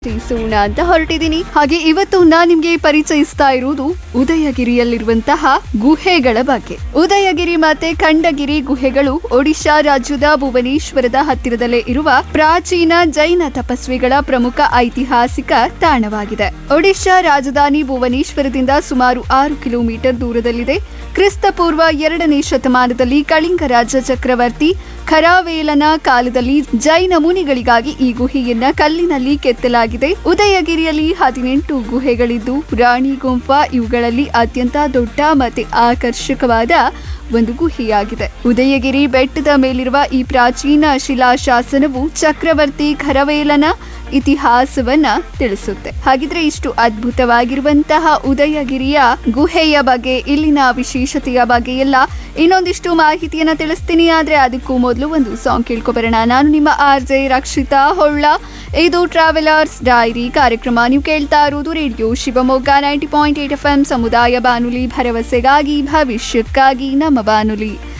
ಪರಿಚಯಿಸೋಣ ಅಂತ ಹೊರಟಿದ್ದೀನಿ ಹಾಗೆ ಇವತ್ತು ನಾನ್ ನಿಮ್ಗೆ ಪರಿಚಯಿಸ್ತಾ ಇರುವುದು ಉದಯಗಿರಿಯಲ್ಲಿರುವಂತಹ ಗುಹೆಗಳ ಬಗ್ಗೆ ಉದಯಗಿರಿ ಮತ್ತೆ ಖಂಡಗಿರಿ ಗುಹೆಗಳು ಒಡಿಶಾ ರಾಜ್ಯದ ಭುವನೇಶ್ವರದ ಹತ್ತಿರದಲ್ಲೇ ಇರುವ ಪ್ರಾಚೀನ ಜೈನ ತಪಸ್ವಿಗಳ ಪ್ರಮುಖ ಐತಿಹಾಸಿಕ ತಾಣವಾಗಿದೆ ಒಡಿಶಾ ರಾಜಧಾನಿ ಭುವನೇಶ್ವರದಿಂದ ಸುಮಾರು ಆರು ಕಿಲೋಮೀಟರ್ ದೂರದಲ್ಲಿದೆ ಕ್ರಿಸ್ತ ಪೂರ್ವ ಎರಡನೇ ಶತಮಾನದಲ್ಲಿ ಕಳಿಂಗ ರಾಜ ಚಕ್ರವರ್ತಿ ಖರಾವೇಲನ ಕಾಲದಲ್ಲಿ ಜೈನ ಮುನಿಗಳಿಗಾಗಿ ಈ ಗುಹೆಯನ್ನ ಕಲ್ಲಿನಲ್ಲಿ ಕೆತ್ತಲಾಗಿದೆ ಉದಯಗಿರಿಯಲ್ಲಿ ಹದಿನೆಂಟು ಗುಹೆಗಳಿದ್ದು ರಾಣಿ ಗುಂಫಾ ಇವುಗಳಲ್ಲಿ ಅತ್ಯಂತ ದೊಡ್ಡ ಮತ್ತೆ ಆಕರ್ಷಕವಾದ ಒಂದು ಗುಹೆಯಾಗಿದೆ ಉದಯಗಿರಿ ಬೆಟ್ಟದ ಮೇಲಿರುವ ಈ ಪ್ರಾಚೀನ ಶಿಲಾಶಾಸನವು ಚಕ್ರವರ್ತಿ ಖರವೇಲನ ಇತಿಹಾಸವನ್ನ ತಿಳಿಸುತ್ತೆ ಹಾಗಿದ್ರೆ ಇಷ್ಟು ಅದ್ಭುತವಾಗಿರುವಂತಹ ಉದಯಗಿರಿಯ ಗುಹೆಯ ಬಗ್ಗೆ ಇಲ್ಲಿನ ವಿಶೇಷತೆಯ ಬಗ್ಗೆ ಎಲ್ಲ ಇನ್ನೊಂದಿಷ್ಟು ಮಾಹಿತಿಯನ್ನ ತಿಳಿಸ್ತೀನಿ ಆದ್ರೆ ಅದಕ್ಕೂ ಮೊದಲು ಒಂದು ಸಾಂಗ್ ಕೇಳ್ಕೊಬರೋಣ ನಾನು ನಿಮ್ಮ ಆರ್ ಜೆ ರಕ್ಷಿತಾ ಹೊಳ್ಳ ಇದು ಟ್ರಾವೆಲರ್ಸ್ ಡೈರಿ ಕಾರ್ಯಕ್ರಮ ನೀವು ಕೇಳ್ತಾ ಇರೋದು radio Shivamogga ninety point eight F M ಸಮುದಾಯ ಬಾನುಲಿ ಭರವಸೆಗಾಗಿ ಭವಿಷ್ಯಕ್ಕಾಗಿ ನಮ್ಮ ಬಾನುಲಿ